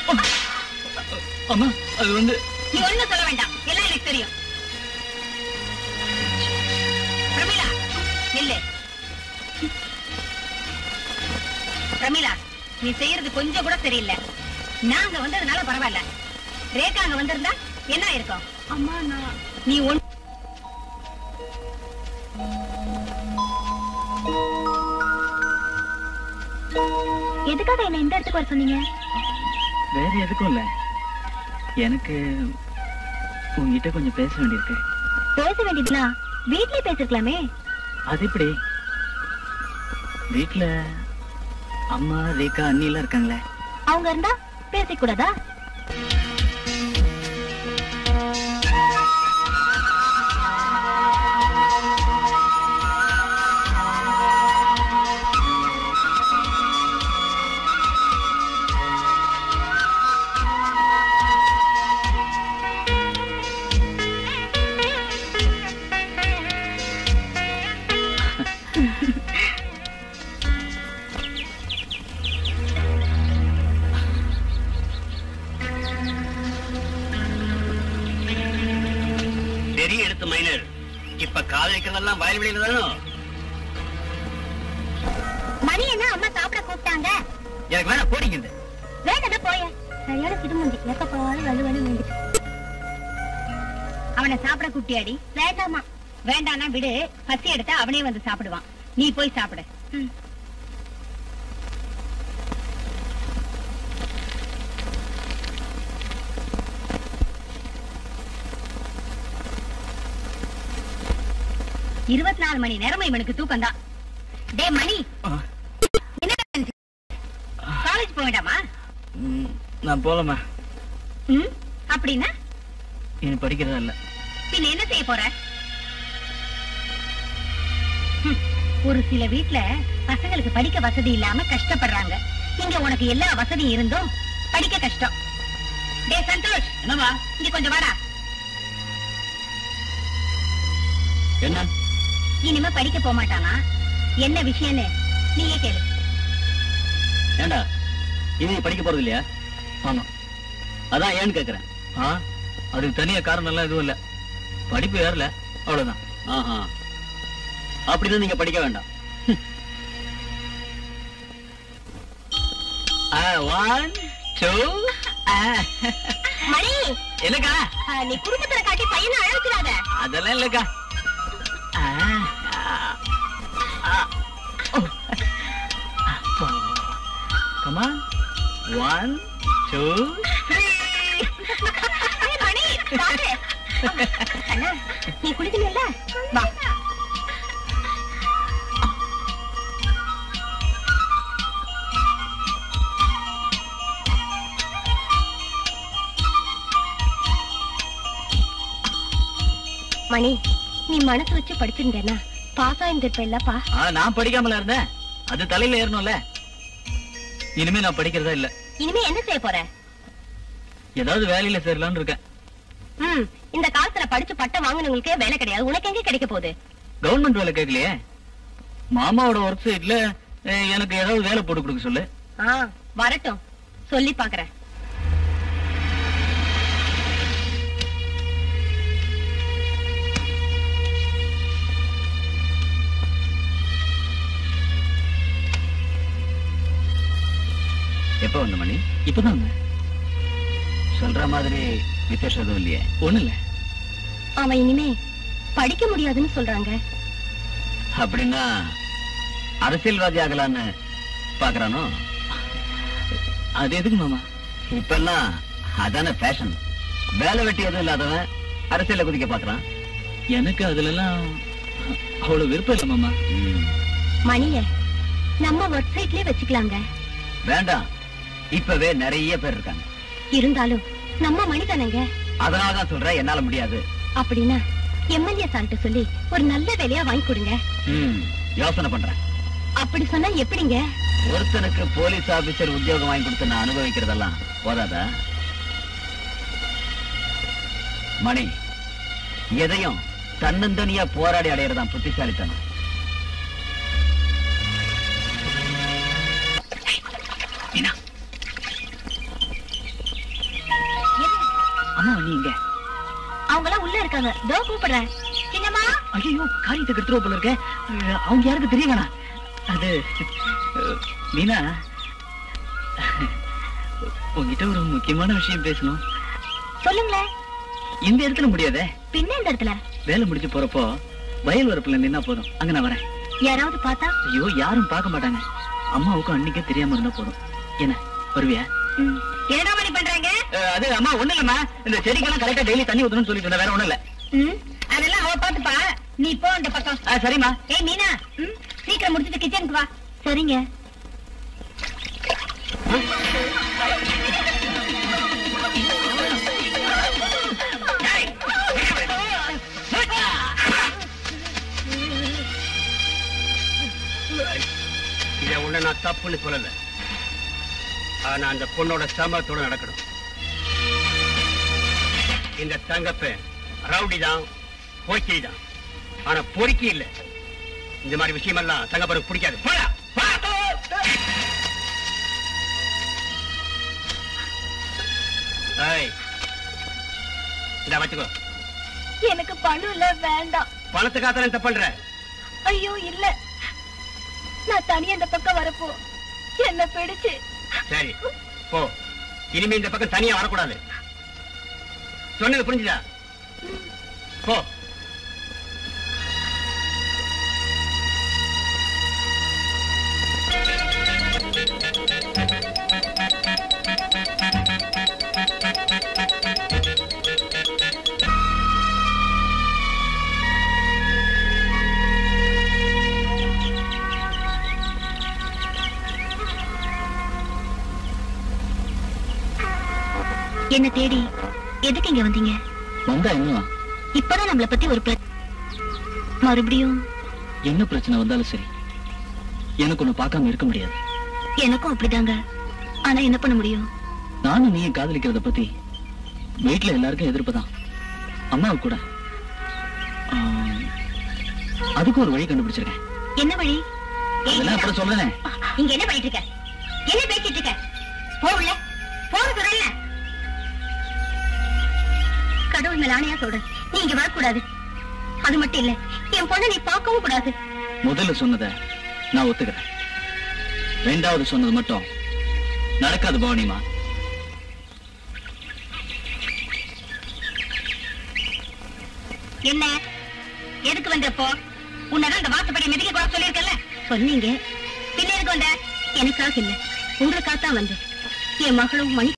அம்மா அது வந்து நீ ஒண்ணும் சொல்ல வேண்டாம் எல்லாம் எனக்கு தெரியும் பிரமிளா நில்லு பிரமிளா நீ செய்யறது கொஞ்சம் கூட சரியில்லை நாங்க வந்ததுனால பரவாயில்ல ரேகா அங்க வந்திருந்தா என்ன இருக்கும் அம்மா நான் நீ ஒன் எதுக்காக என்ன இந்த இடத்துக்கு வர சொன்னீங்க வேற எதுக்கும் இல்ல எனக்கு உங்ககிட்ட கொஞ்சம் பேச வேண்டியிருக்கு பேச வேண்டியதுலாம் வீட்லயே பேசிருக்கலாமே அது எப்படி வீட்ல அம்மா ரேகா அண்ணி எல்லாம் இருக்காங்களே அவங்க இருந்தா பேசிக்கூடாதா பெரிய எடுத்து மைனர் இப்ப காதலிக்கிறதெல்லாம் வயல் வெளியில தானோ மணி என்ன அம்மா சாப்பிட கூப்பிட்டாங்க எனக்கு வேணா போடிங்க இந்த வேண்டாம் போய சரியான சிடுமுந்தி எப்ப போவாலும் வலு வலு வேண்டிட்டு அவனை சாப்பிட குட்டியாடி வேண்டாமா வேண்டானா விடு பசி எடுத்தா அவனே வந்து சாப்பிடுவான் நீ போய் சாப்பிடு இருபத்தி நாலு மணி நேரமும் இவனுக்கு தூக்கம் தான் டே மணி என்ன காலேஜ் போக வேண்டாமா ம், நான் போலமா ம் அப்படின்னா இனி படிக்கிறதா இல்ல பின்ன என்ன செய்ய போற ஹம், ஒரு சில வீட்ல பசங்களுக்கு படிக்க வசதி இல்லாம கஷ்டப்படுறாங்க இங்க உனக்கு எல்லா வசதியும் இருந்தும் படிக்க கஷ்டம் டேய் சந்தோஷ் என்னமா இங்க கொஞ்சம் வாடா என்ன இனிமே படிக்க போக மாட்டானா என்ன விஷயம்னு நீயே கேளு ஏண்டா இனி நீ படிக்க போறது இல்லையா ஆமா அதான் ஏன்னு கேக்குறேன் ஆ அதுக்கு தனியா காரணம் எல்லாம் எதுவும் இல்ல படிப்பு ஏறல அவ்வளவுதான் ஆஹா அப்படிதான் நீங்க படிக்க வேண்டாம் ஒன் டூ மணி என்னக்கா ஆ, நீ குடும்பத்துல காட்டி பையனை அழைச்சிடாத அதெல்லாம் இல்லக்கா ஆ, ஆ, ஆ. ஓ. அப்பா. Come on. One, two, three. ஏய், மணி பாரு. அண்ணா நீ குளிக்கணும்ல வா மணி நீ மனசு வச்சு படிச்சிருந்தேன்னா பாஸ் ஆயிருந்திருப்ப இல்லப்பா ஆ, நான் படிக்காமல இருந்தேன் அது தலையில ஏறணும்ல இனிமே நான் படிக்கிறதா இல்ல இனிமே என்ன செய்ய போற ஏதாவது வேலையில சேரலாம்னு இருக்கேன் ம் இந்த காலத்துல படிச்சு பட்டம் வாங்குனவங்களுக்கே வேலை கிடையாது உனக்கு எங்க கிடைக்க போகுது கவர்மெண்ட் வேலை கேட்கலையே மாமாவோட ஒர்க் சைட்ல எனக்கு ஏதாவது வேலை போட்டு கொடுக்க சொல்லு ஆ வரட்டும் சொல்லி பாக்குறேன் எப்ப வந்த மணி இப்பதான் வந்தேன். சொல்ற மாதிரி விசேஷம் எதுவும் இல்லையே ஒண்ணு இல்ல அவன் இனிமே படிக்க முடியாதுன்னு சொல்றாங்க அப்படின்னா அரசியல்வாதி ஆகலான்னு பாக்குறானோ அது எதுக்கு மாமா இப்பெல்லாம் அதான ஃபேஷன் வேலை வெட்டி எதுவும் இல்லாதவன் அரசியல்ல குதிக்க பாக்குறான் எனக்கு அதுல எல்லாம் அவ்வளவு விருப்பம் இல்ல மாமா ம். மணிய நம்ம ஒர்க் சைட்லயே வச்சுக்கலாங்க வேண்டாம் இப்பவே நிறைய பேர் இருக்காங்க இருந்தாலும் நம்ம மணி தானேங்க அதனாலதான் சொல்றேன் என்னால முடியாது அப்படின்னா எம்எல்ஏ சார்ட்ட சொல்லி ஒரு நல்ல வேலையா வாங்கி கொடுங்க ம், யோசனை பண்றேன் அப்படி சொன்னா எப்படிங்க ஒருத்தனுக்கு போலீஸ் ஆபீசர் உத்தியோகம் வாங்கி கொடுத்து நான் அனுபவிக்கிறதெல்லாம் போதாதா மணி எதையும் தன்னந்தனியா போராடி அடையறதான் புத்திசாலித்தனம் மீனா இருக்காங்க தோ கூப்பிடுறேன் சின்னம்மா ஐயோ காரியத்தை கெடுத்துருவ போல இருக்க அஹ், அவங்க யாருக்கு தெரிய வேணாம் அது அஹ், மீனா உங்ககிட்ட ஒரு முக்கியமான விஷயம் பேசணும் சொல்லுங்களேன் இந்த இடத்துல முடியாதே பின்ன இந்த இடத்துல வேலை முடிஞ்சு போறப்போ வயல் வரப்புல நின்னா போதும் அங்க நான் வரேன் யாராவது பார்த்தா ஐயோ யாரும் பார்க்க மாட்டாங்க அம்மாவுக்கும் அன்னைக்கே தெரியாம இருந்தா போதும் என்ன வருவியா ம். என்னடா மணி பண்றாங்க அஹ், அது அம்மா ஒண்ணு இல்லம்மா இந்த செடிக்கெல்லாம் கரெக்டா டெய்லி தண்ணி ஊத்தணும்னு சொல்லிட்டு இருந்தேன் வேற ஒண்ணும் இல்ல ம், அதெல்லாம் அவ பாத்துப்பா நீ போ அந்த பக்கம் ஆ, சரிம்மா ஏய் மீனா ம், சீக்கிரம் முடிச்சிட்டு கிச்சனுக்கு வா சரிங்க இதை உன்னை நான் தப்புன்னு சொல்லல ஆனா அந்த பொண்ணோட சம்பவத்தோட நடக்கணும் இந்த தங்கப்ப ரவுடி தான் பொறுக்கி தான் ஆனா பொறுக்கி இல்ல இந்த மாதிரி விஷயமெல்லாம் தங்கப்பருக்கு பிடிக்காது போடா, போ. ஏய், இந்தா வச்சுக்கோ எனக்கு பணம் இல்ல வேண்டாம் பணத்துக்காக என்ன பண்ற ஐயோ இல்ல நான் தனியா இந்த பக்கம் வரப்போ என்ன பிடிச்சு சரி போ இனிமே இந்த பக்கம் தனியா வரக்கூடாது சொன்னது புரிஞ்சுதா போ என்ன தேடி எதுக்கு இங்க வந்தீங்க வந்தா என்ன இப்பதான் நம்மள பத்தி ஒரு பிர- மறுபடியும் என்ன பிரச்சனை வந்தாலும் சரி எனக்கு ஒண்ணு பார்க்காம இருக்க முடியாது எனக்கும் அப்படிதாங்க ஆனா என்ன பண்ண முடியும் நானும் நீயும் காதலிக்கிறத பத்தி வீட்டுல எல்லாருக்கும் எதிர்ப்பு தான் அம்மாவுக்கு கூட ஆம், அதுக்கு ஒரு வழி கண்டுபிடிச்சிருக்கேன் என்ன வழி ஏய், அதெல்லாம் அப்புறம் சொல்றேன் இங்க என்ன பண்ணிட்டு இருக்க என்ன பேசிட்டு இருக்க போ உள்ள போக சொல்றேன்ல கடவுள் மேல ஆணையா சொல்றேன் நீ இங்க வரக்கூடாது அது மட்டும் இல்ல என் பொண்ணை நீ பார்க்கவும் கூடாது முதல்ல சொன்னதை நான் ஒத்துக்கிறேன் ரெண்டாவது சொன்னது மட்டும் நடக்காது பவானிமா என்ன எதுக்கு வந்தப்போ உன்னதான் அந்த வாசப்படி மிதிக்க கூட சொல்லியிருக்கல சொன்னீங்க பின்ன எதுக்கு வந்த எனக்காக இல்ல உங்களுக்காக தான் வந்தேன் என் மகளும் மணி